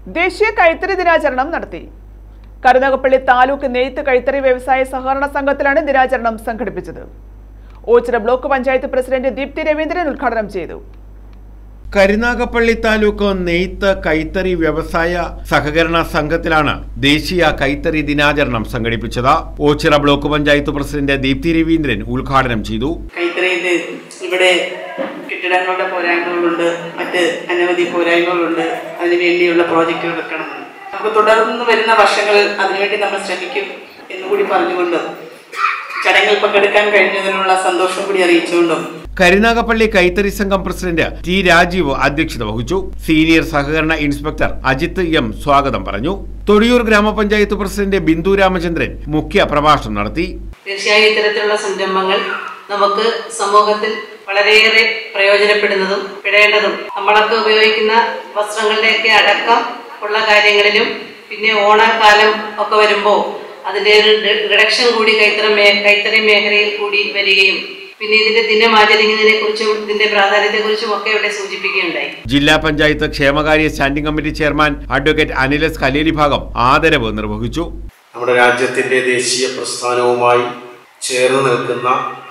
ദേശീയ കൈത്തറി ദിനാചരണം നടത്തി കരുനാഗപ്പള്ളി താലൂക്ക് നെയ്ത്ത് കൈത്തറി വ്യവസായ സഹകരണ സംഘത്തിലാണ് ദിനാചരണം സംഘടിപ്പിച്ചത് ഓച്ചിറ ബ്ലോക്ക് പഞ്ചായത്ത് പ്രസിഡന്റ് ദീപ്തി രവീന്ദ്രൻ ഉദ്ഘാടനം ചെയ്തു കരുനാഗപ്പള്ളി താലൂക്ക് നെയ്ത്ത് കൈത്തറി വ്യവസായ സഹകരണ സംഘത്തിലാണ് ദേശീയ കൈത്തറി ദിനാചരണം സംഘടിപ്പിച്ചത് ഓച്ചിറ ബ്ലോക്ക് പഞ്ചായത്ത് പ്രസിഡന്റ് ദീപ്തി രവീന്ദ്രൻ ഉദ്ഘാടനം ചെയ്തു കൈത്തറിയിൽ ഇവിടെ കെട്ടിടങ്ങളുടെ പോരായ്മകളുണ്ട് മറ്റ് അനവധി പോരായ്മകളുണ്ട് അതിനു വേണ്ടിയുള്ള പ്രോജക്റ്റുകൾ വെക്കണമെന്ന് നമുക്ക് തുടർന്ന് വരുന്ന വർഷങ്ങളിൽ അതിനുവേണ്ടി നമ്മൾ ശ്രമിക്കും എന്നുകൂടി പറഞ്ഞുകൊണ്ട് ചടങ്ങിൽ പങ്കെടുക്കാൻ കഴിഞ്ഞതിനുള്ള സന്തോഷം കൂടി അറിയിച്ചുകൊണ്ടും കരുനാഗപ്പള്ളി കൈത്തറി സംഘം പ്രസിഡന്റ് ടി രാജീവ് അധ്യക്ഷത വഹിച്ചു സീനിയർ സഹകരണ ഇൻസ്പെക്ടർ അജിത്ത് എം സ്വാഗതം പറഞ്ഞു തൊടിയൂർ ഗ്രാമപഞ്ചായത്ത് പ്രസിഡന്റ് ബിന്ദു രാമചന്ദ്രൻ മുഖ്യ പ്രഭാഷണം നടത്തി തീർച്ചയായും ഇത്തരത്തിലുള്ള സംരംഭങ്ങൾ നമുക്ക് സമൂഹത്തിൽ വളരെയേറെ പ്രയോജനപ്പെടുന്നതും പെടേണ്ടതും നമ്മളൊക്കെ ഉപയോഗിക്കുന്ന വസ്ത്രങ്ങളുടെയൊക്കെ അടക്കം ഉള്ള കാര്യങ്ങളിലും പിന്നെ ഓണക്കാലം ഒക്കെ വരുമ്പോൾ അതിൻ്റെ ഒരു റിഡക്ഷൻ കൂടി കൈത്തറി മേ കൈത്തറി മേഖലയിൽ കൂടി വരികയും പിന്നെ ഇതിന്റെ ദിനം ആചരിക്കുന്നതിനെ കുറിച്ചും ഇതിന്റെ പ്രാധാന്യത്തെക്കുറിച്ചും ഒക്കെ ഇവിടെ സൂചിപ്പിക്കുകയുണ്ടായി ജില്ലാ പഞ്ചായത്ത് ക്ഷേമകാര്യ സ്റ്റാൻഡിംഗ് കമ്മിറ്റി ചെയർമാൻ അഡ്വക്കേറ്റ് അനിലസ് കലേലി ഭാഗം ആദരവ് നിർവഹിച്ചു നമ്മുടെ രാജ്യത്തിൻ്റെ ദേശീയ പ്രസ്ഥാനവുമായി ചേർന്ന് നിൽക്കുന്ന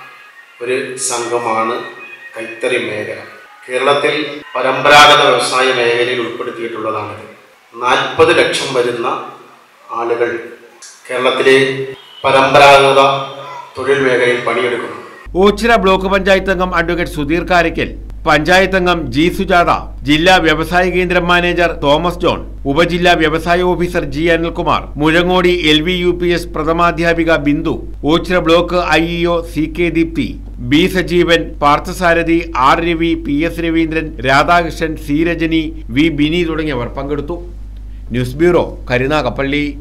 ഒരു സംഘമാണ് കൈത്തറി മേഖല കേരളത്തിൽ പരമ്പരാഗത വ്യവസായ മേഖലയിൽ ഉൾപ്പെടുത്തിയിട്ടുള്ളതാണിത് നാൽപ്പത് ലക്ഷം വരുന്ന ആളുകൾ കേരളത്തിലെ പരമ്പരാഗത തൊഴിൽ മേഖലയിൽ പണിയെടുക്കുന്നു ഓച്ചിറ ബ്ലോക്ക് പഞ്ചായത്ത് അംഗം അഡ്വക്കേറ്റ് സുധീർ കാരയ്ക്കൽ പഞ്ചായത്ത് അംഗം ജി സുജാത ജില്ലാ വ്യവസായ കേന്ദ്രം മാനേജർ തോമസ് ജോൺ ഉപജില്ലാ വ്യവസായ officer G Anilkumar Muzhangodi L V U P S പ്രഥമാധ്യാപിക Bindu Oachira block I E O C K Deepthi B Sajeevan Parthasarathy R Ravi P S Raveendran Radhakrishnan C Rajani V Bini തുടങ്ങിയവർ പങ്കെടുത്തു ന്യൂസ് ബ്യൂറോ കരുനാഗപ്പള്ളി